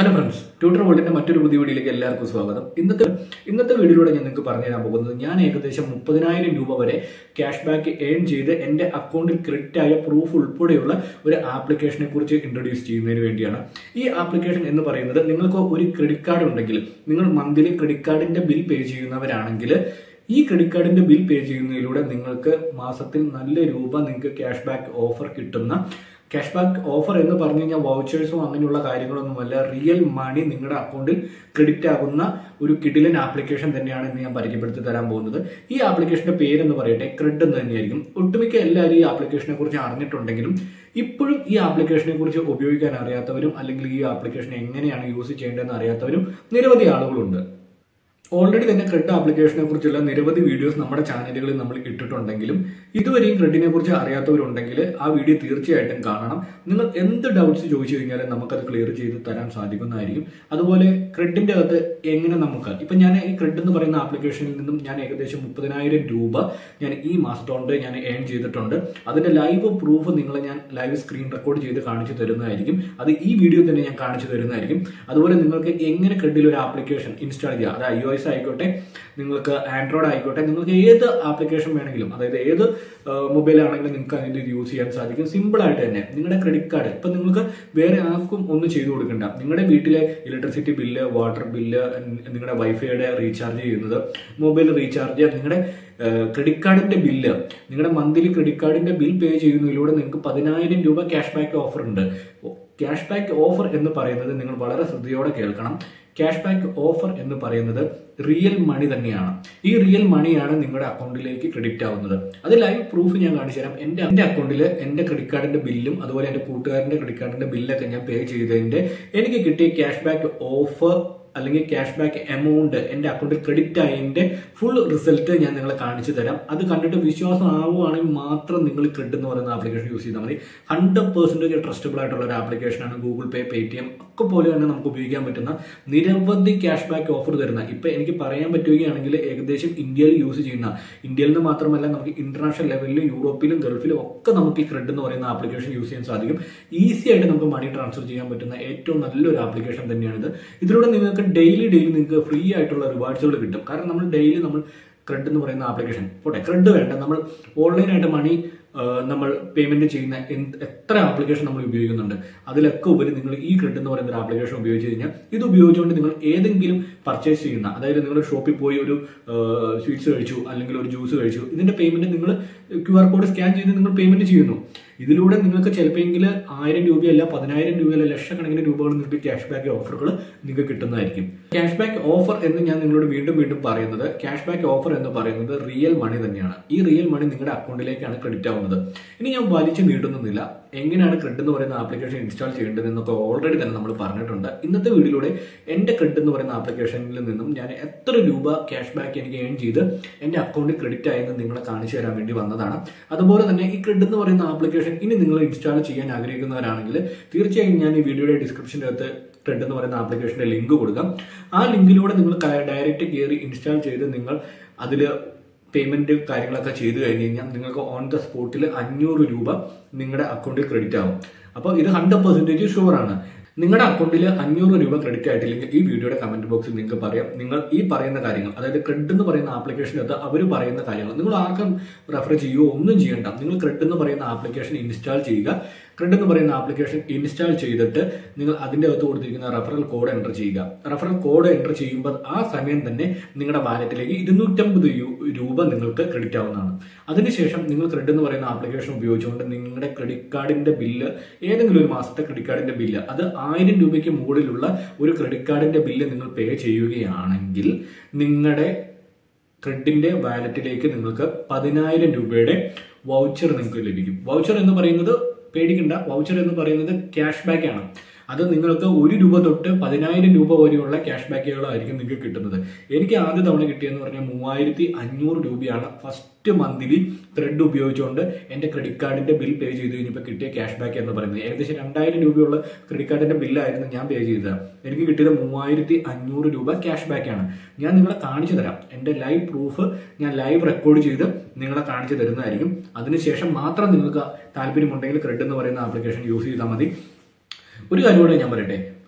hello friends tutor വേൾഡിന്റെ മറ്റൊരു പുതിയ വീഡിയോയിലേക്ക് എല്ലാവർക്കും സ്വാഗതം ഇന്നത്തെ ഇന്നത്തെ വീഡിയോയിലൂടെ ഞാൻ നിങ്ങൾക്ക് പറഞ്ഞു തരാൻ പോകുന്നത് ഞാൻ ഏകദേശം മുപ്പതിനായിരം രൂപ വരെ ക്യാഷ് ബാക്ക് ഏൺ ചെയ്ത് എൻ്റെ അക്കൗണ്ടിൽ ക്രെഡിറ്റ് ആയ പ്രൂഫ് ഉൾപ്പെടെയുള്ള ഒരു ആപ്ലിക്കേഷനെ കുറിച്ച് ഇൻട്രൊഡ്യൂസ് ചെയ്യുന്നതിന് വേണ്ടിയാണ് ഈ ആപ്ലിക്കേഷൻ എന്ന് പറയുന്നത് നിങ്ങൾക്ക് ഒരു ക്രെഡിറ്റ് കാർഡ് ഉണ്ടെങ്കിൽ നിങ്ങൾ മന്ത്ലി ക്രെഡിറ്റ് കാർഡിന്റെ ബിൽ പേ ചെയ്യുന്നവരാണെങ്കിൽ ഈ ക്രെഡിറ്റ് കാർഡിന്റെ ബിൽ പേ ചെയ്യുന്നതിലൂടെ നിങ്ങൾക്ക് മാസത്തിൽ നല്ല രൂപ നിങ്ങൾക്ക് ക്യാഷ് ബാക്ക് ഓഫർ കിട്ടുന്ന ക്യാഷ് ബാക്ക് ഓഫർ എന്ന് പറഞ്ഞു കഴിഞ്ഞാൽ വൗച്ചേഴ്സോ അങ്ങനെയുള്ള കാര്യങ്ങളൊന്നുമല്ല റിയൽ മണി നിങ്ങളുടെ അക്കൗണ്ടിൽ ക്രെഡിറ്റ് ആകുന്ന ഒരു കിഡിലൻ ആപ്ലിക്കേഷൻ തന്നെയാണ് ഇന്ന് ഞാൻ പരിചയപ്പെടുത്തി തരാൻ പോകുന്നത് ഈ ആപ്ലിക്കേഷന്റെ പേരെന്ന് പറയട്ടെ ക്രെഡ് എന്ന് തന്നെയായിരിക്കും ഒട്ടുമിക്ക എല്ലാവരും ഈ ആപ്ലിക്കേഷനെ കുറിച്ച് അറിഞ്ഞിട്ടുണ്ടെങ്കിലും ഇപ്പോഴും ഈ ആപ്ലിക്കേഷനെ കുറിച്ച് ഉപയോഗിക്കാൻ അറിയാത്തവരും അല്ലെങ്കിൽ ഈ ആപ്ലിക്കേഷൻ എങ്ങനെയാണ് യൂസ് ചെയ്യേണ്ടതെന്ന് അറിയാത്തവരും നിരവധി ആളുകളുണ്ട് ഓൾറെഡി തന്നെ ക്രെഡ് ആപ്ലിക്കേഷനെ കുറിച്ചുള്ള നിരവധി വീഡിയോസ് നമ്മുടെ ചാനലുകളിൽ നമ്മൾ ഇട്ടിട്ടുണ്ടെങ്കിലും ഇതുവരെയും ക്രെഡിനെ കുറിച്ച് അറിയാത്തവരുണ്ടെങ്കിൽ ആ വീഡിയോ തീർച്ചയായിട്ടും കാണണം നിങ്ങൾ എന്ത് ഡൗട്ട്സ് ചോദിച്ചു കഴിഞ്ഞാലും നമുക്കത് ക്ലിയർ ചെയ്ത് തരാൻ സാധിക്കുന്നതായിരിക്കും അതുപോലെ ക്രെഡിന്റെ അകത്ത് എങ്ങനെ നമുക്ക് ഇപ്പൊ ഞാൻ ഈ ക്രെഡ് എന്ന് പറയുന്ന ആപ്ലിക്കേഷനിൽ നിന്നും ഞാൻ ഏകദേശം മുപ്പതിനായിരം രൂപ ഞാൻ ഈ മാസത്തോണ്ട് ഞാൻ ഏൺ ചെയ്തിട്ടുണ്ട് അതിന്റെ ലൈവ് പ്രൂഫ് നിങ്ങളെ ഞാൻ ലൈവ് സ്ക്രീൻ റെക്കോർഡ് ചെയ്ത് കാണിച്ചു തരുന്നതായിരിക്കും അത് ഈ വീഡിയോ തന്നെ ഞാൻ കാണിച്ചു തരുന്നതായിരിക്കും അതുപോലെ നിങ്ങൾക്ക് എങ്ങനെ ക്രെഡിൽ ഒരു ആപ്ലിക്കേഷൻ ഇൻസ്റ്റാൾ ചെയ്യുക അത് ഐ ഒ എസ് ആയിക്കോട്ടെ നിങ്ങൾക്ക് ആൻഡ്രോയിഡ് ആയിക്കോട്ടെ നിങ്ങൾക്ക് ഏത് ആപ്ലിക്കേഷൻ വേണമെങ്കിലും അതായത് ഏത് മൊബൈൽ ആണെങ്കിലും നിങ്ങൾക്ക് അതിൻ്റെ ഇത് യൂസ് ചെയ്യാൻ സാധിക്കും സിമ്പിൾ ആയിട്ട് തന്നെ നിങ്ങളുടെ ക്രെഡിറ്റ് കാർഡ് ഇപ്പൊ നിങ്ങൾക്ക് വേറെ ആർക്കും ഒന്നും ചെയ്തു കൊടുക്കണ്ട നിങ്ങളുടെ വീട്ടിലെ ഇലക്ട്രിസിറ്റി ബില്ല് വാട്ടർ ബില്ല് നിങ്ങളുടെ വൈഫൈയുടെ റീചാർജ് ചെയ്യുന്നത് മൊബൈൽ റീചാർജ് നിങ്ങളുടെ ക്രെഡിറ്റ് കാർഡിന്റെ ബില്ല് നിങ്ങളുടെ മന്ത്ലി ക്രെഡിറ്റ് കാർഡിന്റെ ബിൽ പേ ചെയ്യുന്നതിലൂടെ നിങ്ങൾക്ക് പതിനായിരം രൂപ ക്യാഷ് ബാക്ക് ഓഫർ ഉണ്ട് ക്യാഷ് ബാക്ക് ഓഫർ എന്ന് പറയുന്നത് നിങ്ങൾ വളരെ ശ്രദ്ധയോടെ കേൾക്കണം ക്യാഷ് ബാക്ക് ഓഫർ എന്ന് പറയുന്നത് റിയൽ മണി തന്നെയാണ് ഈ റിയൽ മണിയാണ് നിങ്ങളുടെ അക്കൗണ്ടിലേക്ക് ക്രെഡിറ്റ് ആവുന്നത് അത് ലൈവ് പ്രൂഫ് ഞാൻ കാണിച്ചു തരാം എൻ്റെ എൻ്റെ അക്കൗണ്ടിൽ എൻ്റെ ക്രെഡിറ്റ് കാർഡിന്റെ ബില്ലും അതുപോലെ എൻ്റെ കൂട്ടുകാരൻ്റെ ക്രെഡിറ്റ് കാർഡിന്റെ ബില്ലൊക്കെ ഞാൻ പേ ചെയ്തതിൻ്റെ എനിക്ക് കിട്ടിയ ക്യാഷ് ബാക്ക് ഓഫർ അല്ലെങ്കിൽ ക്യാഷ് ബാക്ക് എമൗണ്ട് എൻ്റെ അക്കൗണ്ടിൽ ക്രെഡിറ്റ് ആയതിൻ്റെ ഫുൾ റിസൾട്ട് ഞാൻ നിങ്ങളെ കാണിച്ചു തരാം അത് കണ്ടിട്ട് വിശ്വാസം ആവുകയാണെങ്കിൽ മാത്രം നിങ്ങൾ ക്രെഡ് എന്ന് പറയുന്ന ആപ്ലിക്കേഷൻ യൂസ് ചെയ്താൽ മതി ഹൺഡ്രഡ് പെർസെൻറ്റേജ് ട്രസ്റ്റബിൾ ആയിട്ടുള്ള ഒരു ആപ്ലിക്കേഷനാണ് Google pay Paytm ഒക്കെ പോലെ തന്നെ നമുക്ക് ഉപയോഗിക്കാൻ പറ്റുന്ന നിരവധി ക്യാഷ് ബാക്ക് ഓഫർ തരുന്ന ഇപ്പം എനിക്ക് പറയാൻ പറ്റുകയാണെങ്കിൽ ഏകദേശം ഇന്ത്യയിൽ യൂസ് ചെയ്യുന്ന ഇന്ത്യയിൽ നിന്ന് മാത്രമല്ല നമുക്ക് ഇന്റർനാഷണൽ ലെവലിലും യൂറോപ്പിലും ഗൾഫിലും ഒക്കെ നമുക്ക് ഈ ക്രെഡ് എന്ന് പറയുന്ന ആപ്ലിക്കേഷൻ യൂസ് ചെയ്യാൻ സാധിക്കും ഈസി ആയിട്ട് നമുക്ക് മണി ട്രാൻസ്ഫർ ചെയ്യാൻ പറ്റുന്ന ഏറ്റവും നല്ലൊരു ആപ്ലിക്കേഷൻ തന്നെയാണിത് ഇതിലൂടെ നിങ്ങൾക്ക് ഡെയിലി ഡെയിലി നിങ്ങൾക്ക് ഫ്രീ ആയിട്ടുള്ള റിവാർഡ്സുകൾ കിട്ടും കാരണം നമ്മൾ ഡെയിലി നമ്മൾ ക്രെഡ് എന്ന് പറയുന്ന ആപ്ലിക്കേഷൻ പോട്ടെ ക്രെഡ് വേണ്ട നമ്മൾ ഓൺലൈനായിട്ട് മണി നമ്മൾ പേയ്മെന്റ് ചെയ്യുന്ന എത്ര ആപ്ലിക്കേഷൻ നമ്മൾ ഉപയോഗിക്കുന്നുണ്ട് അതിലൊക്കെ ഉപരി നിങ്ങൾ ഈ ക്രെഡ് എന്ന് പറയുന്ന ഒരു ആപ്ലിക്കേഷൻ ഉപയോഗിച്ച് കഴിഞ്ഞാൽ ഇത് ഉപയോഗിച്ചുകൊണ്ട് നിങ്ങൾ ഏതെങ്കിലും പർച്ചേസ് ചെയ്യുന്ന അതായത് നിങ്ങൾ ഷോപ്പിൽ പോയി ഒരു സ്വീറ്റ്സ് കഴിച്ചു അല്ലെങ്കിൽ ഒരു ജ്യൂസ് കഴിച്ചു ഇതിന്റെ പേയ്മെന്റ് നിങ്ങൾ ക്യു ആർ കോഡ് സ്കാൻ ചെയ്ത് നിങ്ങൾ പേയ്മെന്റ് ചെയ്യുന്നു ഇതിലൂടെ നിങ്ങൾക്ക് ചിലപ്പോൾ ആയിരം രൂപയല്ല പതിനായിരം രൂപയല്ല ലക്ഷക്കണക്കിന് രൂപകൾ നിങ്ങൾക്ക് ക്യാഷ് ബാക്ക് ഓഫറുകൾ നിങ്ങൾക്ക് കിട്ടുന്നതായിരിക്കും ക്യാഷ് ബാക്ക് ഓഫർ എന്ന് ഞാൻ നിങ്ങളോട് വീണ്ടും വീണ്ടും പറയുന്നത് ക്യാഷ് ബാക്ക് ഓഫർ എന്ന് പറയുന്നത് റിയൽ മണി തന്നെയാണ് ഈ റിയൽ മണി നിങ്ങളുടെ അക്കൗണ്ടിലേക്കാണ് ക്രെഡിറ്റ് ആവുന്നത് ഇനി ഞാൻ വലിച്ചു നീട്ടുന്നില്ല എങ്ങനെയാണ് ക്രെഡ് എന്ന് പറയുന്ന ആപ്ലിക്കേഷൻ ഇൻസ്റ്റാൾ ചെയ്യേണ്ടത് എന്നൊക്കെ ഓൾറെഡി തന്നെ നമ്മൾ പറഞ്ഞിട്ടുണ്ട് ഇന്നത്തെ വീഡിയോയിലൂടെ എൻ്റെ ക്രെഡ് എന്ന് പറയുന്ന ആപ്ലിക്കേഷനിൽ നിന്നും ഞാൻ എത്ര രൂപ ക്യാഷ് ബാക്ക് എനിക്ക് ഏൺ ചെയ്ത് എൻ്റെ അക്കൗണ്ടിൽ ക്രെഡിറ്റ് ആയെന്ന് നിങ്ങളെ കാണിച്ചു തരാൻ വേണ്ടി വന്നതാണ് അതുപോലെ തന്നെ ഈ ക്രെഡ് എന്ന് പറയുന്ന ആപ്ലിക്കേഷൻ ഇനി നിങ്ങൾ ഇൻസ്റ്റാൾ ചെയ്യാൻ ആഗ്രഹിക്കുന്നവരാണെങ്കിൽ തീർച്ചയായും ഞാൻ ഈ വീഡിയോയുടെ ഡിസ്ക്രിപ്ഷൻ്റെ അകത്ത് ട്രെഡ് എന്ന് പറയുന്ന ആപ്ലിക്കേഷന്റെ ലിങ്ക് കൊടുക്കാം ആ ലിങ്കിലൂടെ നിങ്ങൾ ഡയറക്റ്റ് കയറി ഇൻസ്റ്റാൾ ചെയ്ത് നിങ്ങൾ അതിൽ പേയ്മെന്റ് കാര്യങ്ങളൊക്കെ ചെയ്തു കഴിഞ്ഞ് കഴിഞ്ഞാൽ നിങ്ങൾക്ക് ഓൺ ദ സ്പോട്ടിൽ അഞ്ഞൂറ് രൂപ നിങ്ങളുടെ അക്കൗണ്ടിൽ ക്രെഡിറ്റ് ആവും അപ്പോൾ ഇത് ഹൺഡ്രഡ് പെർസെൻറ്റേജ് ഷുവർ ആണ് നിങ്ങളുടെ അക്കൗണ്ടിൽ അഞ്ഞൂറ് രൂപ ക്രെഡിറ്റ് ആയിട്ടില്ലെങ്കിൽ ഈ വീഡിയോയുടെ കമന്റ് ബോക്സിൽ നിങ്ങൾക്ക് പറയാം നിങ്ങൾ ഈ പറയുന്ന കാര്യങ്ങൾ അതായത് ക്രെഡ് എന്ന് പറയുന്ന ആപ്ലിക്കേഷനകത്ത് അവർ പറയുന്ന കാര്യങ്ങൾ നിങ്ങൾ ആർക്കും റെഫർ ചെയ്യുകയോ ഒന്നും ചെയ്യണ്ട നിങ്ങൾ ക്രെഡ് എന്ന് പറയുന്ന ആപ്ലിക്കേഷൻ ഇൻസ്റ്റാൾ ചെയ്യുക ക്രെഡ് എന്ന് പറയുന്ന ആപ്ലിക്കേഷൻ ഇൻസ്റ്റാൾ ചെയ്തിട്ട് നിങ്ങൾ അതിൻ്റെ അകത്ത് കൊടുത്തിരിക്കുന്ന റെഫറൽ കോഡ് എൻ്റർ ചെയ്യുക റെഫറൽ കോഡ് എൻ്റർ ചെയ്യുമ്പോൾ ആ സമയം തന്നെ നിങ്ങളുടെ വാലറ്റിലേക്ക് ഇരുന്നൂറ്റമ്പത് രൂപ നിങ്ങൾക്ക് ക്രെഡിറ്റ് ആവുന്നതാണ് അതിനുശേഷം നിങ്ങൾ ക്രെഡ് എന്ന് പറയുന്ന ആപ്ലിക്കേഷൻ ഉപയോഗിച്ചുകൊണ്ട് നിങ്ങളുടെ ക്രെഡിറ്റ് കാർഡിന്റെ ബില്ല് ഏതെങ്കിലും ഒരു മാസത്തെ ക്രെഡിറ്റ് കാർഡിന്റെ ബില്ല് അത് ആയിരം രൂപയ്ക്ക് മുകളിലുള്ള ഒരു ക്രെഡിറ്റ് കാർഡിന്റെ ബില്ല് നിങ്ങൾ പേ ചെയ്യുകയാണെങ്കിൽ നിങ്ങളുടെ ക്രെഡിന്റെ വാലറ്റിലേക്ക് നിങ്ങൾക്ക് പതിനായിരം രൂപയുടെ വൗച്ചർ നിങ്ങൾക്ക് ലഭിക്കും വൗച്ചർ എന്ന് പറയുന്നത് പേടിക്കണ്ട വൗച്ചർ എന്ന് പറയുന്നത് ക്യാഷ് ബാക്ക് ആണ് അത് നിങ്ങൾക്ക് ഒരു രൂപ തൊട്ട് പതിനായിരം രൂപ വരെയുള്ള ക്യാഷ് ബാക്കുകളായിരിക്കും നിങ്ങൾക്ക് കിട്ടുന്നത് എനിക്ക് ആദ്യ തവണ കിട്ടിയെന്ന് പറഞ്ഞാൽ മൂവായിരത്തി അഞ്ഞൂറ് രൂപയാണ് ഫസ്റ്റ് മന്ത്ലി ത്രെഡ് ഉപയോഗിച്ചുകൊണ്ട് എൻ്റെ ക്രെഡിറ്റ് കാർഡിന്റെ ബിൽ പേ ചെയ്ത് കഴിഞ്ഞപ്പോൾ കിട്ടിയ ക്യാഷ് ബാക്ക് എന്ന് പറയുന്നത് ഏകദേശം രണ്ടായിരം രൂപയുള്ള ക്രെഡിറ്റ് കാർഡിന്റെ ബില്ലായിരുന്നു ഞാൻ പേ ചെയ്തത് എനിക്ക് കിട്ടിയത് മൂവായിരത്തി അഞ്ഞൂറ് രൂപ ക്യാഷ് ബാക്കാണ് ഞാൻ നിങ്ങളെ കാണിച്ചു തരാം എൻ്റെ ലൈവ് പ്രൂഫ് ഞാൻ ലൈവ് റെക്കോർഡ് ചെയ്ത് നിങ്ങളെ കാണിച്ചു തരുന്നതായിരിക്കും അതിനുശേഷം മാത്രം നിങ്ങൾക്ക് താല്പര്യമുണ്ടെങ്കിൽ ക്രെഡ് എന്ന് പറയുന്ന ആപ്ലിക്കേഷൻ യൂസ് ചെയ്താൽ മതി ഒരു കാര്യം കൂടെ ഞാൻ പറയട്ടെ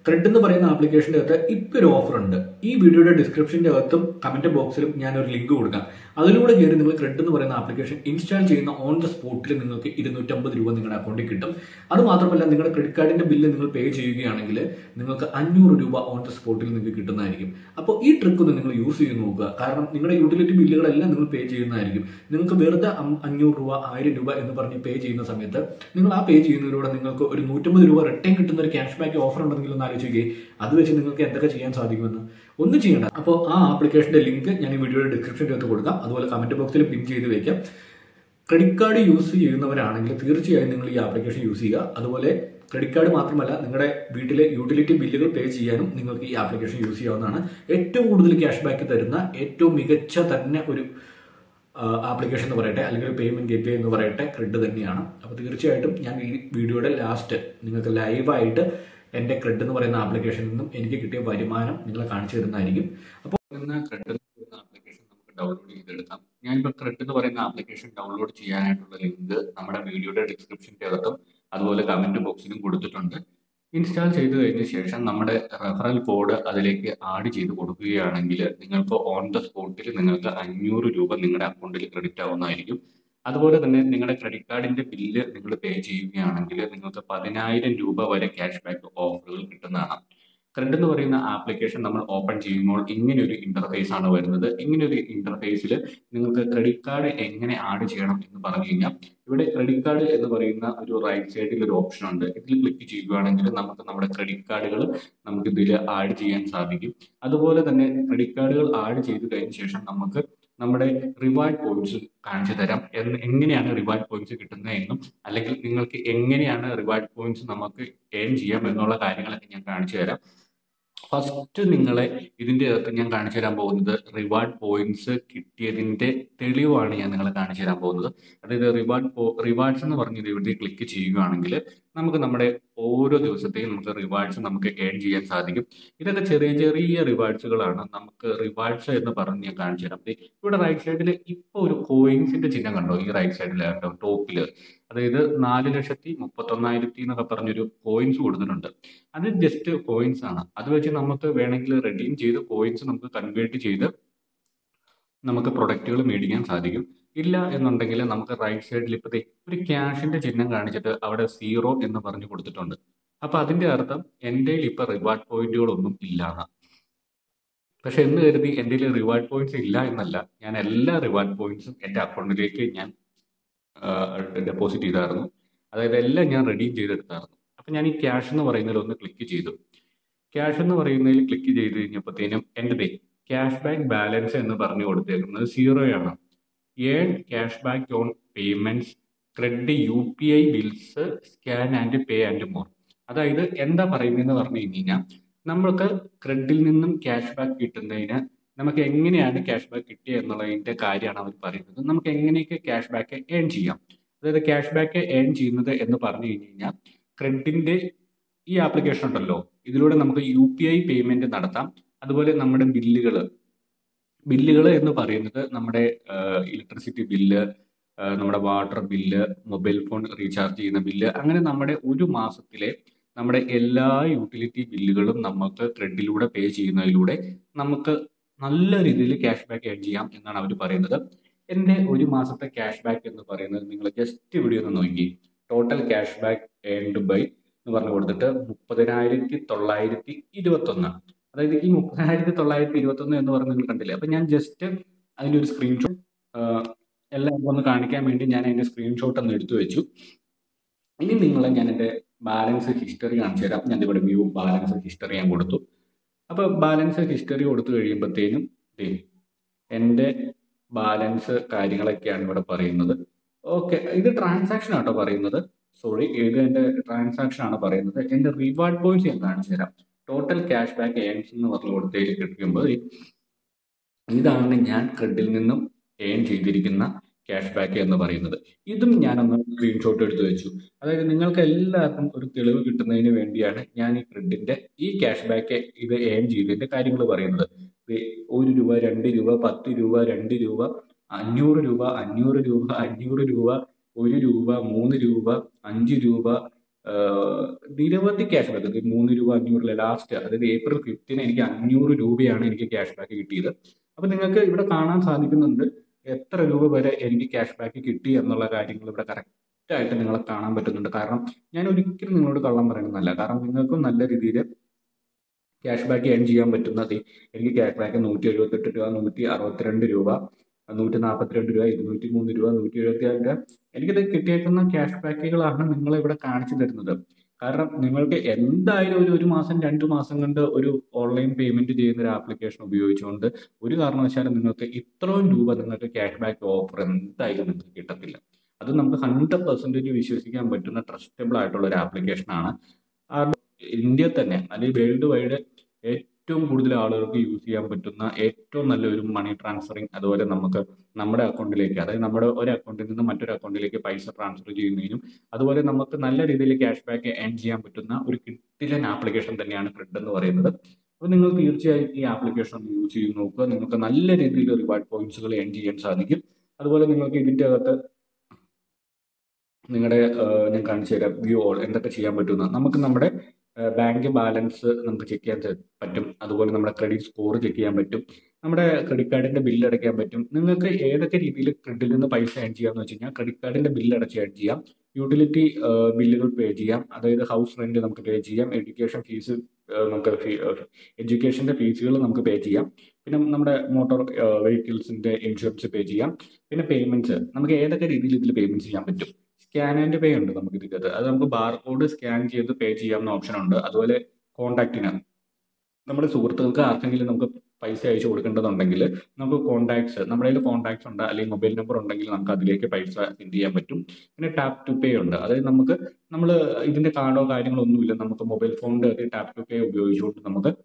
ക്രെഡ് എന്ന് പറയുന്ന ആപ്ലിക്കേഷന്റെ അകത്ത് ഇപ്പൊ ഒരു ഓഫർ ഉണ്ട് ഈ വീഡിയോയുടെ ഡിസ്ക്രിപ്ഷന്റെ അകത്തും കമന്റ് ബോക്സിലും ഞാൻ ഒരു ലിങ്ക് കൊടുക്കാം അതിലൂടെ കയറി നിങ്ങൾ ക്രെഡ് എന്ന് പറയുന്ന ആപ്ലിക്കേഷൻ ഇൻസ്റ്റാൾ ചെയ്യുന്ന ഓൺ ദ സ്പോട്ടിൽ നിങ്ങൾക്ക് ഇരുന്നൂറ്റമ്പത് രൂപ നിങ്ങളുടെ അക്കൗണ്ടിൽ കിട്ടും അത് മാത്രമല്ല നിങ്ങളുടെ ക്രെഡിറ്റ് കാർഡിന്റെ ബില്ല് നിങ്ങൾ പേ ചെയ്യുകയാണെങ്കിൽ നിങ്ങൾക്ക് അഞ്ഞൂറ് രൂപ ഓൺ ദ സ്പോട്ടിൽ നിങ്ങൾക്ക് കിട്ടുന്നതായിരിക്കും അപ്പോൾ ഈ ട്രിക്ക് ഒന്ന് നിങ്ങൾ യൂസ് ചെയ്ത് നോക്കുക കാരണം നിങ്ങളുടെ യൂട്ടിലിറ്റി ബില്ലുകളെല്ലാം നിങ്ങൾ പേ ചെയ്യുന്നതായിരിക്കും നിങ്ങൾക്ക് വെറുതെ അം- അഞ്ഞൂറ് രൂപ ആയിരം രൂപ എന്ന് പറഞ്ഞ് പേ ചെയ്യുന്ന സമയത്ത് നിങ്ങൾ ആ പേ ചെയ്യുന്നതിലൂടെ നിങ്ങൾക്ക് ഒരു നൂറ്റമ്പത് രൂപ റിട്ടേൺ കിട്ടുന്ന ഒരു ക്യാഷ് ബാക്ക് ഓഫർ ഉണ്ടെങ്കിൽ ഒന്ന് ആലോചിക്കുകയും അത് വെച്ച് നിങ്ങൾക്ക് എന്തൊക്കെ ചെയ്യാൻ സാധിക്കുമെന്ന് ഒന്നും ചെയ്യണ്ട അപ്പോൾ ആ ആപ്ലിക്കേഷന്റെ ലിങ്ക് ഞാൻ ഈ വീഡിയോയുടെ ഡിസ്ക്രിപ്ഷൻ്റെ അകത്ത് കൊടുക്കാം അതുപോലെ കമന്റ് ബോക്സിൽ പിൻ ചെയ്ത് വെക്കാം ക്രെഡിറ്റ് കാർഡ് യൂസ് ചെയ്യുന്നവരാണെങ്കിൽ തീർച്ചയായും നിങ്ങൾ ഈ ആപ്ലിക്കേഷൻ യൂസ് ചെയ്യുക അതുപോലെ ക്രെഡിറ്റ് കാർഡ് മാത്രമല്ല നിങ്ങളുടെ വീട്ടിലെ യൂട്ടിലിറ്റി ബില്ലുകൾ പേ ചെയ്യാനും നിങ്ങൾക്ക് ഈ ആപ്ലിക്കേഷൻ യൂസ് ചെയ്യാവുന്നതാണ് ഏറ്റവും കൂടുതൽ ക്യാഷ് ബാക്ക് തരുന്ന ഏറ്റവും മികച്ച തന്നെ ഒരു ആപ്ലിക്കേഷൻ എന്ന് പറയട്ടെ അല്ലെങ്കിൽ ഒരു പേയ്മെന്റ് ഗേറ്റ് എന്ന് പറയട്ടെ ക്രെഡ് തന്നെയാണ് അപ്പോൾ തീർച്ചയായിട്ടും ഞാൻ ഈ വീഡിയോയുടെ ലാസ്റ്റ് നിങ്ങൾക്ക് ലൈവായിട്ട് എൻ്റെ ക്രെഡ് എന്ന് പറയുന്ന ആപ്ലിക്കേഷനിൽ നിന്നും എനിക്ക് കിട്ടിയ വരുമാനം നിങ്ങളെ കാണിച്ചു തരുന്നതായിരിക്കും അപ്പോൾ ഇന്ന് ക്രെഡ് എന്ന് പറയുന്ന ആപ്ലിക്കേഷൻ നമുക്ക് ഡൗൺലോഡ് ചെയ്തെടുക്കാം ഞാനിപ്പോൾ ക്രെഡ് എന്ന് പറയുന്ന ആപ്ലിക്കേഷൻ ഡൗൺലോഡ് ചെയ്യാനായിട്ടുള്ള ലിങ്ക് നമ്മുടെ വീഡിയോയുടെ ഡിസ്ക്രിപ്ഷൻ്റെ അകത്തും അതുപോലെ കമന്റ് ബോക്സിലും കൊടുത്തിട്ടുണ്ട് ഇൻസ്റ്റാൾ ചെയ്ത് കഴിഞ്ഞ ശേഷം നമ്മുടെ റെഫറൽ കോഡ് അതിലേക്ക് ആഡ് ചെയ്ത് കൊടുക്കുകയാണെങ്കിൽ നിങ്ങൾക്ക് ഓൺ ദ സ്പോട്ടിൽ നിങ്ങൾക്ക് അഞ്ഞൂറ് രൂപ നിങ്ങളുടെ അക്കൗണ്ടിൽ ക്രെഡിറ്റ് ആവുന്നതായിരിക്കും അതുപോലെ തന്നെ നിങ്ങളുടെ ക്രെഡിറ്റ് കാർഡിന്റെ ബില്ല് നിങ്ങൾ പേ ചെയ്യുകയാണെങ്കിൽ നിങ്ങൾക്ക് പതിനായിരം രൂപ വരെ ക്യാഷ് ബാക്ക് ഓഫറുകൾ കിട്ടുന്നതാണ് ക്രെഡ് എന്ന് പറയുന്ന ആപ്ലിക്കേഷൻ നമ്മൾ ഓപ്പൺ ചെയ്യുമ്പോൾ ഇങ്ങനെ ഒരു ഇന്റർഫേസ് ആണ് വരുന്നത് ഇങ്ങനെ ഒരു ഇന്റർഫേസിൽ നിങ്ങൾക്ക് ക്രെഡിറ്റ് കാർഡ് എങ്ങനെ ആഡ് ചെയ്യണം എന്ന് പറഞ്ഞു കഴിഞ്ഞാൽ ഇവിടെ ക്രെഡിറ്റ് കാർഡ് എന്ന് പറയുന്ന ഒരു റൈറ്റ് സൈഡിൽ ഒരു ഓപ്ഷൻ ഉണ്ട് ഇതിൽ ക്ലിക്ക് ചെയ്യുകയാണെങ്കിൽ നമുക്ക് നമ്മുടെ ക്രെഡിറ്റ് കാർഡുകൾ നമുക്ക് ഇതിൽ ആഡ് ചെയ്യാൻ സാധിക്കും അതുപോലെ തന്നെ ക്രെഡിറ്റ് കാർഡുകൾ ആഡ് ചെയ്ത് കഴിഞ്ഞ ശേഷം നമുക്ക് നമ്മുടെ റിവാർഡ് പോയിന്റ്സ് കാണിച്ചു തരാം എന്ന് എങ്ങനെയാണ് റിവാർഡ് പോയിന്റ്സ് കിട്ടുന്നത് എന്നും അല്ലെങ്കിൽ നിങ്ങൾക്ക് എങ്ങനെയാണ് റിവാർഡ് പോയിന്റ്സ് നമുക്ക് ഏൺ ചെയ്യാം എന്നുള്ള കാര്യങ്ങളൊക്കെ ഞാൻ കാണിച്ചു തരാം ഫസ്റ്റ് നിങ്ങളെ ഇതിൻ്റെ അകത്ത് ഞാൻ കാണിച്ചു തരാൻ പോകുന്നത് റിവാർഡ് പോയിന്റ്സ് കിട്ടിയതിൻ്റെ തെളിവാണ് ഞാൻ നിങ്ങളെ കാണിച്ചു തരാൻ പോകുന്നത് അതായത് റിവാർഡ് റിവാർഡ്സ് എന്ന് പറഞ്ഞത് ഇവിടെ ക്ലിക്ക് ചെയ്യുകയാണെങ്കിൽ നമുക്ക് നമ്മുടെ ഓരോ ദിവസത്തെയും നമുക്ക് റിവാർഡ്സ് നമുക്ക് ഏൺ ചെയ്യാൻ സാധിക്കും ഇതൊക്കെ ചെറിയ ചെറിയ റിവാർഡ്സുകളാണ് നമുക്ക് റിവാർഡ്സ് എന്ന് പറഞ്ഞ് ഞാൻ കാണിച്ചു തരാം ദേ ഇവിടെ റൈറ്റ് സൈഡിൽ ഇപ്പോൾ ഒരു കോയിൻസിന്റെ ചിഹ്നം കണ്ടോ ഈ റൈറ്റ് സൈഡിൽ കണ്ടോ ടോപ്പിൽ അതായത് നാല് ലക്ഷത്തി മുപ്പത്തൊന്നായിരത്തി എന്നൊക്കെ പറഞ്ഞൊരു കോയിൻസ് കൊടുത്തിട്ടുണ്ട് അത് ജസ്റ്റ് കോയിൻസ് ആണ് അത് വെച്ച് നമുക്ക് വേണമെങ്കിൽ റെഡീം ചെയ്ത് കോയിൻസ് നമുക്ക് കൺവേർട്ട് ചെയ്ത് നമുക്ക് പ്രൊഡക്റ്റുകൾ മേടിക്കാൻ സാധിക്കും ഇല്ല എന്നുണ്ടെങ്കിൽ നമുക്ക് റൈറ്റ് സൈഡിൽ ഇപ്പോൾ ഒരു ക്യാഷിന്റെ ചിഹ്നം കാണിച്ചിട്ട് അവിടെ സീറോ എന്ന് പറഞ്ഞു കൊടുത്തിട്ടുണ്ട് അപ്പൊ അതിന്റെ അർത്ഥം എൻ്റെ ഇപ്പൊ റിവാർഡ് പോയിന്റുകളൊന്നും ഇല്ലാന്ന് പക്ഷെ എന്ന് കരുതി എൻ്റെ റിവാർഡ് പോയിന്റ്സ് ഇല്ല എന്നല്ല ഞാൻ എല്ലാ റിവാർഡ് പോയിന്റ്സും എൻ്റെ അക്കൗണ്ടിലേക്ക് ഞാൻ ഡെപ്പോസിറ്റ് ചെയ്തായിരുന്നു അതായത് എല്ലാം ഞാൻ റെഡീം ചെയ്തെടുത്തായിരുന്നു അപ്പൊ ഞാൻ ഈ ക്യാഷ് എന്ന് പറയുന്നതിൽ ഒന്ന് ക്ലിക്ക് ചെയ്തു ക്യാഷ് എന്ന് പറയുന്നതിൽ ക്ലിക്ക് ചെയ്ത് കഴിഞ്ഞപ്പോഴത്തേനും എൻ്റെ ദേ ക്യാഷ് ബാക്ക് ബാലൻസ് എന്ന് പറഞ്ഞു കൊടുത്തേക്കുന്നത് സീറോയാണ് earn cash back on payments credit U P I bills scan and pay and more അതായത് എന്താ പറയുന്നതെന്ന് പറഞ്ഞു കഴിഞ്ഞാൽ നമ്മൾക്ക് ക്രെഡിൽ നിന്നും ക്യാഷ് ബാക്ക് കിട്ടുന്നതിന് നമുക്ക് എങ്ങനെയാണ് ക്യാഷ് ബാക്ക് കിട്ടിയത് എന്നുള്ളതിന്റെ കാര്യമാണ് അവർ പറയുന്നത് നമുക്ക് എങ്ങനെയൊക്കെ ക്യാഷ് ബാക്ക് ഏൺ ചെയ്യാം അതായത് ക്യാഷ് ബാക്ക് ഏൺ ചെയ്യുന്നത് എന്ന് പറഞ്ഞു കഴിഞ്ഞ് കഴിഞ്ഞാൽ ക്രെഡിന്റെ ഈ ആപ്ലിക്കേഷൻ ഉണ്ടല്ലോ ഇതിലൂടെ നമുക്ക് യു പി ഐ പേയ്മെന്റ് നടത്താം അതുപോലെ നമ്മുടെ ബില്ലുകൾ ബില്ലുകൾ എന്ന് പറയുന്നത് നമ്മുടെ ഇലക്ട്രിസിറ്റി ബില്ല് നമ്മുടെ water bill mobile phone recharge ചെയ്യുന്ന ബില്ല് അങ്ങനെ നമ്മുടെ ഒരു മാസത്തിലെ നമ്മുടെ എല്ലാ യൂട്ടിലിറ്റി ബില്ലുകളും നമുക്ക് ക്രെഡിലൂടെ പേ ചെയ്യുന്നതിലൂടെ നമുക്ക് നല്ല രീതിയിൽ ക്യാഷ് ബാക്ക് ഏൺ ചെയ്യാം എന്നാണ് അവർ പറയുന്നത് എൻ്റെ ഒരു മാസത്തെ ക്യാഷ് ബാക്ക് എന്ന് പറയുന്നത് നിങ്ങൾ ജസ്റ്റ് ഇവിടെ ഒന്ന് നോക്കി total cash back earned by എന്ന് പറഞ്ഞു കൊടുത്തിട്ട് മുപ്പതിനായിരത്തി തൊള്ളായിരത്തി ഇരുപത്തൊന്ന് അതായത് ഈ മുപ്പതിനായിരത്തി തൊള്ളായിരത്തി ഇരുപത്തൊന്ന് എന്ന് പറഞ്ഞ് നിങ്ങൾ കണ്ടില്ലേ അപ്പം ഞാൻ ജസ്റ്റ് അതിൻ്റെ ഒരു സ്ക്രീൻഷോട്ട് എല്ലാവർക്കും ഒന്ന് കാണിക്കാൻ വേണ്ടി ഞാൻ അതിൻ്റെ സ്ക്രീൻഷോട്ട് ഒന്ന് എടുത്തു വെച്ചു ഇനി നിങ്ങളെ ഞാൻ എൻ്റെ ബാലൻസ് ഹിസ്റ്ററി കാണിച്ചു തരാം ഞാൻ ഇവിടെ വ്യൂ ബാലൻസ് ഹിസ്റ്ററി ഞാൻ കൊടുത്തു അപ്പോൾ ബാലൻസ് ഹിസ്റ്ററി കൊടുത്തു കഴിയുമ്പോഴത്തേനും എൻ്റെ ബാലൻസ് കാര്യങ്ങളൊക്കെയാണ് ഇവിടെ പറയുന്നത് ഓക്കെ ഇത് ട്രാൻസാക്ഷൻ ആട്ടോ പറയുന്നത് സോറി ഇത് എൻ്റെ ട്രാൻസാക്ഷൻ ആണ് പറയുന്നത് എൻ്റെ റിവാർഡ് പോയിന്റ്സ് ഞാൻ കാണിച്ചു തരാം ടോട്ടൽ ക്യാഷ് ബാക്ക് ഏൺസ് എന്ന് പറഞ്ഞു കൊടുത്തേക്ക് കിട്ടുമ്പോൾ ഇതാണ് ഞാൻ ക്രെഡിൽ നിന്നും ഏൺ ചെയ്തിരിക്കുന്ന ക്യാഷ് ബാക്ക് എന്ന് പറയുന്നത് ഇതും ഞാനൊന്ന് സ്ക്രീൻഷോട്ട് എടുത്തു വെച്ചു അതായത് നിങ്ങൾക്ക് എല്ലാവർക്കും ഒരു തെളിവ് കിട്ടുന്നതിന് വേണ്ടിയാണ് ഞാൻ ഈ ക്രെഡിന്റെ ഈ ക്യാഷ് ബാക്ക് ഇത് ഏൺ ചെയ്തതിന്റെ കാര്യങ്ങൾ പറയുന്നത് ഒരു രൂപ രണ്ട് രൂപ പത്ത് രൂപ രണ്ട് രൂപ അഞ്ഞൂറ് രൂപ അഞ്ഞൂറ് രൂപ അഞ്ഞൂറ് രൂപ ഒരു രൂപ മൂന്ന് രൂപ അഞ്ച് രൂപ ആഹ് നിരവധി ക്യാഷ് ബാക്ക് ഇത് മൂന്ന് രൂപ അഞ്ഞൂറിലെ ലാസ്റ്റ് അതായത് ഏപ്രിൽ ഫിഫ്റ്റിന് എനിക്ക് അഞ്ഞൂറ് രൂപയാണ് എനിക്ക് ക്യാഷ് ബാക്ക് കിട്ടിയത് അപ്പൊ നിങ്ങൾക്ക് ഇവിടെ കാണാൻ സാധിക്കുന്നുണ്ട് എത്ര രൂപ വരെ എനിക്ക് ക്യാഷ് ബാക്ക് കിട്ടി എന്നുള്ള കാര്യങ്ങൾ ഇവിടെ കറക്റ്റ് ആയിട്ട് നിങ്ങളെ കാണാൻ പറ്റുന്നുണ്ട് കാരണം ഞാൻ ഒരിക്കലും നിങ്ങളോട് കള്ളം പറയുന്നതല്ല കാരണം നിങ്ങൾക്കും നല്ല രീതിയിൽ ക്യാഷ് ബാക്ക് ഏൺ ചെയ്യാൻ പറ്റുന്നത് എനിക്ക് ക്യാഷ് ബാക്ക് നൂറ്റി എഴുപത്തെട്ട് രൂപ നൂറ്റി അറുപത്തിരണ്ട് രൂപ നൂറ്റി നാൽപ്പത്തിരണ്ട് രൂപ ഇരുന്നൂറ്റി മൂന്ന് രൂപ നൂറ്റി എഴുപത്തി ആറ് രൂപ എനിക്കിത് കിട്ടിയേക്കുന്ന ക്യാഷ് ബാക്കുകളാണ് നിങ്ങളെ ഇവിടെ കാണിച്ചു തരുന്നത് കാരണം നിങ്ങൾക്ക് എന്തായാലും ഒരു ഒരു മാസം രണ്ട് മാസം കൊണ്ട് ഒരു ഓൺലൈൻ പേയ്മെന്റ് ചെയ്യുന്ന ഒരു ആപ്ലിക്കേഷൻ ഉപയോഗിച്ചുകൊണ്ട് ഒരു കാരണവശാലും നിങ്ങൾക്ക് ഇത്രയും രൂപ നിങ്ങൾക്ക് ക്യാഷ് ബാക്ക് ഓഫർ എന്തായാലും നിങ്ങൾക്ക് കിട്ടത്തില്ല അത് നമുക്ക് ഹൺഡ്രഡ് പെർസെൻറ്റേജ് വിശ്വസിക്കാൻ പറ്റുന്ന ട്രസ്റ്റബിൾ ആയിട്ടുള്ള ഒരു ആപ്ലിക്കേഷനാണ് ഇന്ത്യ തന്നെ അല്ലെങ്കിൽ വേൾഡ് വൈഡ് ഏറ്റവും കൂടുതൽ ആളുകൾക്ക് യൂസ് ചെയ്യാൻ പറ്റുന്ന ഏറ്റവും നല്ലൊരു മണി ട്രാൻസ്ഫറിങ് അതുപോലെ നമുക്ക് നമ്മുടെ അക്കൗണ്ടിലേക്ക് അതായത് നമ്മുടെ ഒരു അക്കൗണ്ടിൽ നിന്ന് മറ്റൊരു അക്കൗണ്ടിലേക്ക് പൈസ ട്രാൻസ്ഫർ ചെയ്യുന്നതിനും അതുപോലെ നമുക്ക് നല്ല രീതിയിൽ ക്യാഷ് ബാക്ക് ഏൺ ചെയ്യാൻ പറ്റുന്ന ഒരു കിട്ടിലൻ ആപ്ലിക്കേഷൻ തന്നെയാണ് ക്രിഡ് എന്ന് പറയുന്നത് അപ്പോൾ നിങ്ങൾ തീർച്ചയായും ഈ ആപ്ലിക്കേഷൻ ഒന്ന് യൂസ് ചെയ്ത് നോക്കുക നിങ്ങൾക്ക് നല്ല രീതിയിൽ റിവാർഡ് പോയിന്റ്സുകൾ ഏൺ ചെയ്യാൻ സാധിക്കും അതുപോലെ നിങ്ങൾക്ക് ഇതിൻ്റെ അകത്ത് നിങ്ങളുടെ ഞാൻ കാണിച്ചു തരാം വ്യൂ ഓൾ എന്തൊക്കെ ചെയ്യാൻ പറ്റുന്ന നമുക്ക് നമ്മുടെ ബാങ്ക് ബാലൻസ് നമുക്ക് ചെക്ക് ചെയ്യാൻ ചെ- പറ്റും അതുപോലെ നമ്മുടെ ക്രെഡിറ്റ് സ്കോർ ചെക്ക് ചെയ്യാൻ പറ്റും നമ്മുടെ ക്രെഡിറ്റ് കാർഡിന്റെ ബില്ല് അടയ്ക്കാൻ പറ്റും നിങ്ങൾക്ക് ഏതൊക്കെ രീതിയിൽ ക്രെഡിറ്റിൽ നിന്ന് പൈസ ഏൺ ചെയ്യാന്ന് വെച്ച് കഴിഞ്ഞാൽ ക്രെഡിറ്റ് കാർഡിന്റെ ബില്ല് അടച്ച് ഏൺ ചെയ്യാം യൂട്ടിലിറ്റി ബില്ലുകൾ പേ ചെയ്യാം അതായത് ഹൗസ് റെന്റ് നമുക്ക് പേ ചെയ്യാം എഡ്യൂക്കേഷൻ ഫീസ് നമുക്ക് എഡ്യൂക്കേഷന്റെ ഫീസുകൾ നമുക്ക് പേ ചെയ്യാം പിന്നെ നമ്മുടെ മോട്ടോർ വെഹിക്കിൾസിന്റെ ഇൻഷുറൻസ് പേ ചെയ്യാം പിന്നെ പേയ്മെന്റ്സ് നമുക്ക് ഏതൊക്കെ രീതിയിൽ ഇതിൽ പേയ്മെന്റ് ചെയ്യാൻ പറ്റും സ്കാൻ ആൻഡ് പേ ഉണ്ട് നമുക്ക് ഇതിനകത്ത് അത് നമുക്ക് ബാർകോഡ് സ്കാൻ ചെയ്ത് പേ ചെയ്യാവുന്ന ഓപ്ഷൻ ഉണ്ട് അതുപോലെ കോണ്ടാക്റ്റിന് നമ്മുടെ സുഹൃത്തുക്കൾക്ക് ആർക്കെങ്കിലും നമുക്ക് പൈസ അയച്ചു കൊടുക്കേണ്ടതുണ്ടെങ്കിൽ നമുക്ക് കോൺടാക്ട്സ് നമ്മുടെ കയ്യിൽ കോൺടാക്ട്സ് ഉണ്ട് അല്ലെങ്കിൽ മൊബൈൽ നമ്പർ ഉണ്ടെങ്കിൽ നമുക്ക് അതിലേക്ക് പൈസ സെൻഡ് ചെയ്യാൻ പറ്റും പിന്നെ ടാപ്പ് ടു പേ ഉണ്ട് അതായത് നമുക്ക് നമ്മൾ ഇതിന്റെ കാർഡോ കാര്യങ്ങളോ ഒന്നുമില്ല നമുക്ക് മൊബൈൽ ഫോണിന്റെ ടാപ്പ് ടു പേ ഉപയോഗിച്ചുകൊണ്ട് നമുക്ക്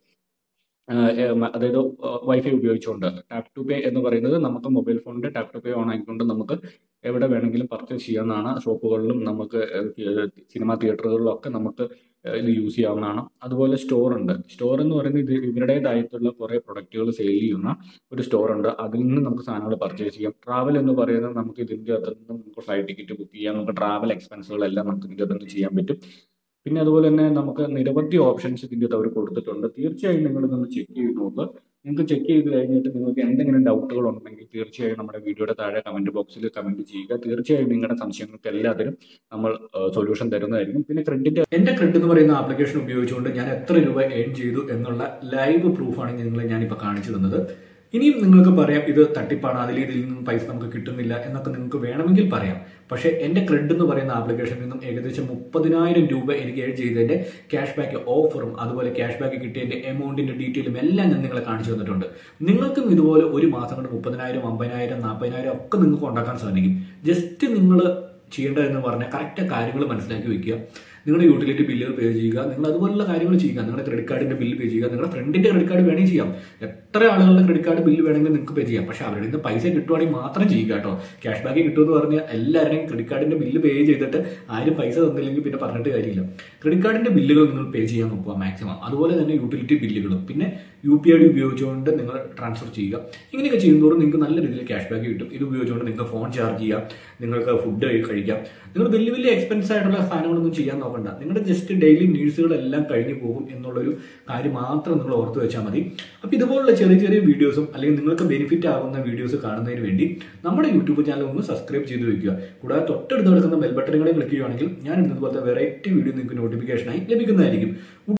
ആഹ് ഏഹ് മ- അതായത് വൈഫൈ ഉപയോഗിച്ചുകൊണ്ട് ടാപ്പ് ടു പേ എന്ന് പറയുന്നത് നമുക്ക് മൊബൈൽ ഫോണിന്റെ ടാപ്പ് ടു പേ ഓൺ ആയിക്കൊണ്ട് നമുക്ക് എവിടെ വേണമെങ്കിലും പർച്ചേസ് ചെയ്യാവുന്നതാണ് ഷോപ്പുകളിലും നമുക്ക് സിനിമ തിയേറ്ററുകളിലും ഒക്കെ നമുക്ക് ഏഹ് ഇത് യൂസ് ചെയ്യാവുന്നതാണ് അതുപോലെ സ്റ്റോർ ഉണ്ട് സ്റ്റോർ എന്ന് പറയുന്നത് ഇത് ഇവരുടേതായിട്ടുള്ള കുറേ പ്രൊഡക്റ്റുകൾ സെയിൽ ചെയ്യുന്ന ഒരു സ്റ്റോർ ഉണ്ട് അതിൽ നിന്ന് നമുക്ക് സാധനങ്ങൾ പർച്ചേസ് ചെയ്യാം ട്രാവൽ എന്ന് പറയുന്നത് നമുക്ക് ഇതിൻ്റെ അകത്ത് നിന്ന് നമുക്ക് ഫ്ലൈറ്റ് ടിക്കറ്റ് ബുക്ക് ചെയ്യാം നമുക്ക് ട്രാവൽ എക്സ്പെൻസുകളെല്ലാം നമുക്ക് ഇതിൻ്റെ അകത്ത് നിന്ന് ചെയ്യാൻ പറ്റും പിന്നെ അതുപോലെ തന്നെ നമുക്ക് നിരവധി ഓപ്ഷൻസ് ഇതിൻ്റെ അകത്ത് അവർ കൊടുത്തിട്ടുണ്ട് തീർച്ചയായും നിങ്ങൾ ഇതൊന്ന് ചെക്ക് ചെയ്ത് നോക്കുക നിങ്ങൾക്ക് ചെക്ക് ചെയ്ത് കഴിഞ്ഞിട്ട് നിങ്ങൾക്ക് എന്തെങ്കിലും ഡൗട്ടുകൾ ഉണ്ടെങ്കിൽ തീർച്ചയായും നമ്മുടെ വീഡിയോയുടെ താഴെ കമന്റ് ബോക്സിൽ കമന്റ് ചെയ്യുക തീർച്ചയായും നിങ്ങളുടെ സംശയങ്ങൾക്ക് എല്ലാത്തിനും നമ്മൾ സൊല്യൂഷൻ തരുന്നതായിരിക്കും പിന്നെ ക്രെഡിറ്റ് എന്റെ ക്രെഡിറ്റ് എന്ന് പറയുന്ന ആപ്ലിക്കേഷൻ ഉപയോഗിച്ചുകൊണ്ട് ഞാൻ എത്ര രൂപ ഏൺ ചെയ്തു എന്നുള്ള ലൈവ് പ്രൂഫാണ് നിങ്ങളെ ഞാനിപ്പോൾ കാണിച്ചു തന്നത് ഇനിയും നിങ്ങൾക്ക് പറയാം ഇത് തട്ടിപ്പാണ് അതിൽ ഇതിൽ നിന്നും പൈസ നമുക്ക് കിട്ടുന്നില്ല എന്നൊക്കെ നിങ്ങൾക്ക് വേണമെങ്കിൽ പറയാം പക്ഷേ എന്റെ ക്രെഡ് എന്ന് പറയുന്ന ആപ്ലിക്കേഷനിൽ നിന്നും ഏകദേശം മുപ്പതിനായിരം രൂപ എനിക്ക് ഏഡ് ചെയ്തതിന്റെ ക്യാഷ് ബാക്ക് ഓഫറും അതുപോലെ ക്യാഷ് ബാക്ക് കിട്ടിയതിന്റെ എമൗണ്ടിന്റെ ഡീറ്റെയിലും എല്ലാം ഞാൻ നിങ്ങളെ കാണിച്ചു തന്നിട്ടുണ്ട് നിങ്ങൾക്കും ഇതുപോലെ ഒരു മാസം കൊണ്ട് മുപ്പതിനായിരം അമ്പതിനായിരം നാൽപ്പതിനായിരം ഒക്കെ നിങ്ങൾക്ക് ഉണ്ടാക്കാൻ സാധിക്കും ജസ്റ്റ് നിങ്ങൾ ചെയ്യേണ്ടതെന്ന് പറഞ്ഞാൽ കറക്റ്റ് കാര്യങ്ങൾ മനസ്സിലാക്കി വെക്കുക നിങ്ങളുടെ യൂട്ടിലിറ്റി ബില്ലുകൾ പേ ചെയ്യുക നിങ്ങൾ അതുപോലുള്ള കാര്യങ്ങൾ ചെയ്യുക നിങ്ങളുടെ ക്രെഡിറ്റ് കാർഡിന്റെ ബില്ല് പേ ചെയ്യുക നിങ്ങളുടെ ഫ്രണ്ടിന്റെ ക്രെഡിറ്റ് കാർഡ് വേണമെങ്കിൽ ചെയ്യാം എത്ര ആളുകളുടെ ക്രെഡിറ്റ് കാർഡ് ബില്ല് വേണമെങ്കിൽ നിങ്ങൾക്ക് പേ ചെയ്യാം പക്ഷെ അവരുടെ നിന്ന് പൈസ കിട്ടുവാണെങ്കിൽ മാത്രം ചെയ്യുക കേട്ടോ ക്യാഷ് ബാക്ക് കിട്ടുമെന്ന് പറഞ്ഞാൽ എല്ലാവരുടെയും ക്രെഡിറ്റ് കാർഡിന്റെ ബില്ല് പേ ചെയ്തിട്ട് ആരും പൈസ തന്നില്ലെങ്കിൽ പിന്നെ പറഞ്ഞിട്ട് കാര്യമില്ല ക്രെഡിറ്റ് കാർഡിന്റെ ബില്ലുകൾ നിങ്ങൾ പേ ചെയ്യാൻ നോക്കുക മാക്സിമം അതുപോലെ തന്നെ യൂട്ടിലിറ്റി ബില്ലുകളും പിന്നെ യു പി ഐ ഡി ഉപയോഗിച്ചുകൊണ്ട് നിങ്ങൾ ട്രാൻസ്ഫർ ചെയ്യുക ഇങ്ങനെയൊക്കെ ചെയ്യുന്നതോറും നിങ്ങൾക്ക് നല്ല രീതിയിൽ ക്യാഷ് ബാക്ക് കിട്ടും ഇത് ഉപയോഗിച്ചുകൊണ്ട് നിങ്ങൾക്ക് ഫോൺ ചാർജ് ചെയ്യാം നിങ്ങൾക്ക് ഫുഡ് കഴിക്കാം നിങ്ങൾ വലിയ വലിയ എക്സ്പെൻസ് ആയിട്ടുള്ള സാധനങ്ങളൊന്നും ചെയ്യാൻ നോക്കണ്ട നിങ്ങളുടെ ജസ്റ്റ് ഡെയിലി നീഡ്സുകളെല്ലാം കഴിഞ്ഞു പോകും എന്നുള്ളൊരു കാര്യം മാത്രം നിങ്ങൾ ഓർത്ത് വെച്ചാൽ മതി അപ്പോൾ ഇതുപോലുള്ള ചെറിയ ചെറിയ വീഡിയോസും അല്ലെങ്കിൽ നിങ്ങൾക്ക് ബെനിഫിറ്റ് ആകുന്ന വീഡിയോസ് കാണുന്നതിന് വേണ്ടി നമ്മുടെ യൂട്യൂബ് ചാനൽ ഒന്ന് സബ്സ്ക്രൈബ് ചെയ്ത് വെക്കുക കൂടാതെ തൊട്ടടുത്ത് കിടക്കുന്ന ബെൽ ബട്ടണുകളെ ക്ലിക്ക് ചെയ്യുകയാണെങ്കിൽ ഞാൻ ഇന്നതുപോലത്തെ വെറൈറ്റി വീഡിയോ നിങ്ങൾക്ക് നോട്ടിഫിക്കേഷനായി ലഭിക്കുന്നതായിരിക്കും